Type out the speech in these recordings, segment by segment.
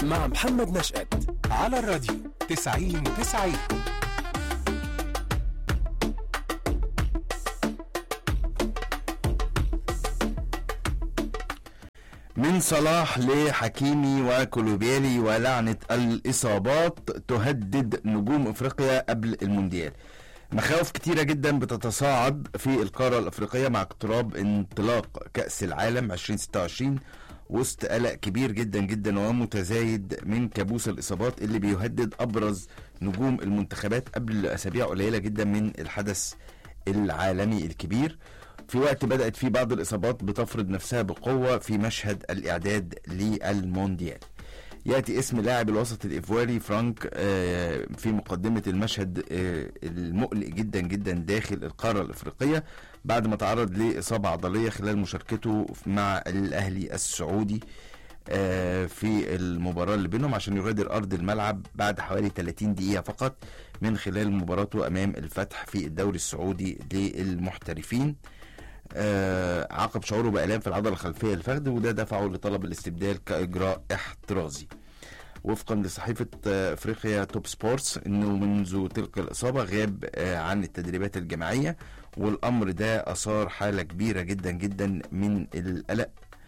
مع محمد نشأت على الراديو 90 90 من صلاح لحكيمي وكولوبيالي ولعنة الإصابات تهدد نجوم إفريقيا قبل المونديال مخاوف كتيرة جدا بتتصاعد في القارة الأفريقية مع اقتراب انطلاق كأس العالم 2026 وسط قلق كبير جدا جدا ومتزايد من كابوس الإصابات اللي بيهدد أبرز نجوم المنتخبات قبل أسابيع قليلة جدا من الحدث العالمي الكبير في وقت بدأت فيه بعض الإصابات بتفرض نفسها بقوة في مشهد الإعداد للمونديال يأتي اسم لاعب الوسط الإيفواري فرانك آه، في مقدمة المشهد آه، المقلق جدا جدا داخل القارة الإفريقية بعد ما تعرض لإصابة عضلية خلال مشاركته مع الأهلي السعودي آه، في المباراة اللي بينهم عشان يغادر أرض الملعب بعد حوالي 30 دقيقة فقط من خلال مباراته أمام الفتح في الدوري السعودي للمحترفين آه، عقب شعوره بآلام في العضلة الخلفية الفخذ وده دفعه لطلب الاستبدال كإجراء احترازي وفقا لصحيفة آه، افريقيا توب سبورتس انه منذ تلك الاصابة غاب آه، عن التدريبات الجماعية والامر ده اثار حالة كبيرة جدا جدا من القلق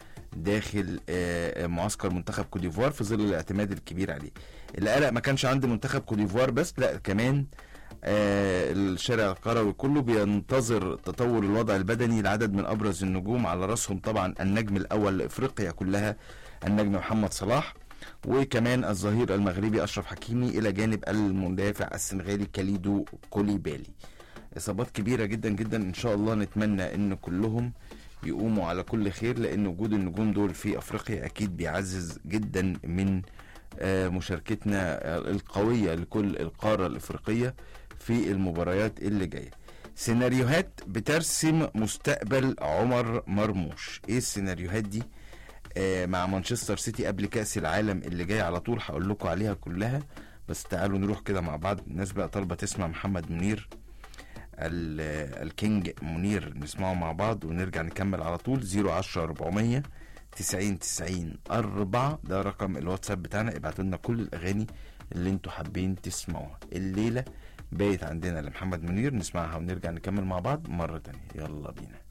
داخل آه، معسكر منتخب كوديفوار في ظل الاعتماد الكبير عليه القلق ما كانش عند منتخب كوديفوار بس لا كمان آه، الشارع القروي كله بينتظر تطور الوضع البدني لعدد من ابرز النجوم على راسهم طبعا النجم الاول لافريقيا كلها النجم محمد صلاح وكمان الظهير المغربي اشرف حكيمي الى جانب المدافع السنغالي كاليدو كوليبالي اصابات كبيره جدا جدا ان شاء الله نتمنى ان كلهم يقوموا على كل خير لان وجود النجوم دول في افريقيا اكيد بيعزز جدا من آه، مشاركتنا آه، القويه لكل القاره الافريقيه في المباريات اللي جايه سيناريوهات بترسم مستقبل عمر مرموش ايه السيناريوهات دي آه مع مانشستر سيتي قبل كاس العالم اللي جاي على طول هقول لكم عليها كلها بس تعالوا نروح كده مع بعض الناس بقى طالبه تسمع محمد منير ال- آه، الكينج منير نسمعه مع بعض ونرجع نكمل على طول 010 400 90 90 4 ده رقم الواتساب بتاعنا ابعتوا لنا كل الاغاني اللي انتوا حابين تسمعوها الليله بايت عندنا لمحمد منير نسمعها ونرجع نكمل مع بعض مره تانية يلا بينا